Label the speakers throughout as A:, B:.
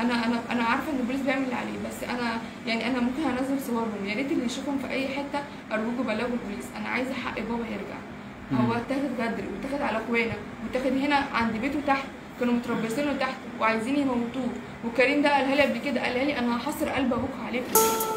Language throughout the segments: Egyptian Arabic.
A: انا انا انا عارفه ان البوليس بيعمل اللي عليه بس انا يعني انا ممكن انزل صورهم يا ريت اللي يشوفهم في اي حته ارجوكوا بلغوا البوليس انا عايزه حق بابا يرجع هو اتاخد غدر واتاخد على اخوانا واتاخد هنا عند بيته تحت كانوا متربصينه تحت وعايزين يموتوه وكريم ده قالها لي قبل كده قالها لي انا هحصر قلب ابوك عليكم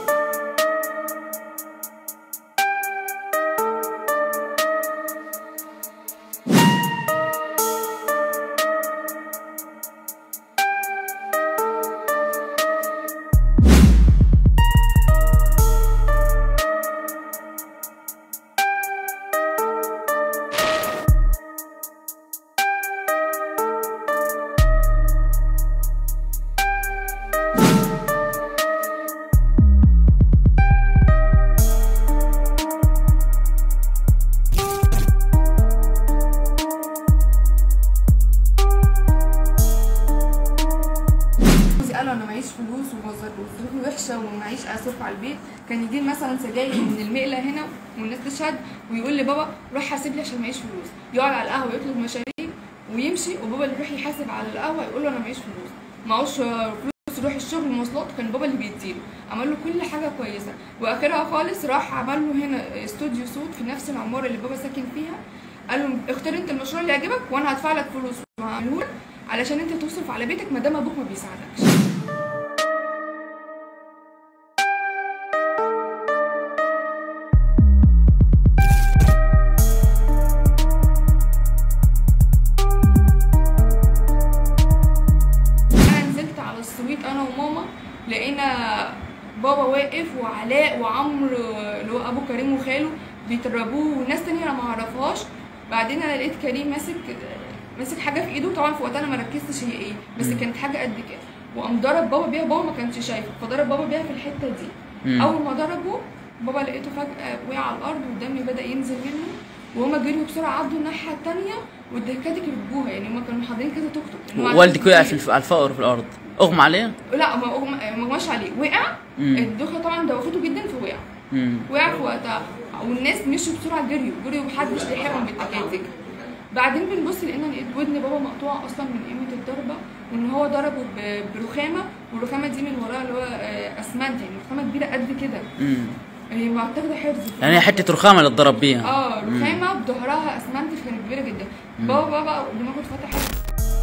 A: جوزي قال انا معيش فلوس وظروفي وحشه ومعيش اصرف على البيت كان يجي لي مثلا سجاير من المقله هنا والناس تشهد ويقول لي بابا روح حاسب لي عشان معيش فلوس يقعد على القهوه يطلب مشاريب ويمشي وبابا اللي يروح يحاسب على القهوه يقول له انا معيش فلوس معوش فلوس يروح الشغل مواصلات كان بابا اللي بيديله عمل له كل حاجه كويسه واخرها خالص راح عمل له هنا استوديو صوت في نفس العماره اللي بابا ساكن فيها قال له اختار انت المشروع اللي يعجبك وانا هدفع لك فلوس وهعمله لك علشان انت تصرف على بيتك ما دام ابوك ما بيساعدكش انا نزلت على السويت انا وماما لقينا بابا واقف وعلاء وعمرو اللي هو ابو كريم وخاله بيتربوه وناس تانية انا ما اعرفهاش بعدين انا لقيت كريم ماسك ماسك حاجه في ايده طبعا في وقتها انا ما ركزتش هي ايه بس
B: مم.
A: كانت حاجه قد كده وقام ضرب بابا بيها بابا ما كانش شايفه فضرب بابا بيها في الحته دي
B: مم.
A: اول ما ضربه بابا لقيته فجاه وقع على الارض والدم بدا ينزل منه وهما جريوا بسرعه عدوا الناحيه التانية والدكاتره ركبوها يعني هما كانوا حاضرين كذا توك توك إن هو عندهم
B: والدك وقع في
A: كتير.
B: الف- على الفقر في الارض اغمى عليه
A: لا ما ما ما غماش عليه وقع
B: مم.
A: الدخله طبعا دوخته جدا فوقع
B: مم.
A: وقع في وقتها والناس مشوا بسرعه جريوا جريوا محدش لحقهم بالتكاتك بعدين بنبص لقينا إن ودن بابا مقطوعه اصلا من قيمه الضربه وان هو ضربه ب- برخامه والرخامه دي من وراها اللي هو آه، اسمنت يعني رخامه كبيره قد كده
B: مم.
A: هي معتقده حرز
B: يعني هي حته رخامه اللي اتضرب بيها
A: اه
B: مم.
A: رخامه بظهرها اسمنت كانت كبيره جدا
B: مم.
A: بابا بقى دماغه اتفتحت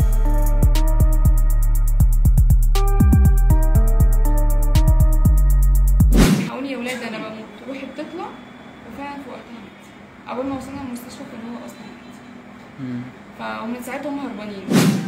A: حاولي يا ولاد انا بموت روحي بتطلع وفعلا في وقتها مات اول ما وصلنا المستشفى كان هو اصلا مات
B: مم.
A: فمن ساعتها هم هربانين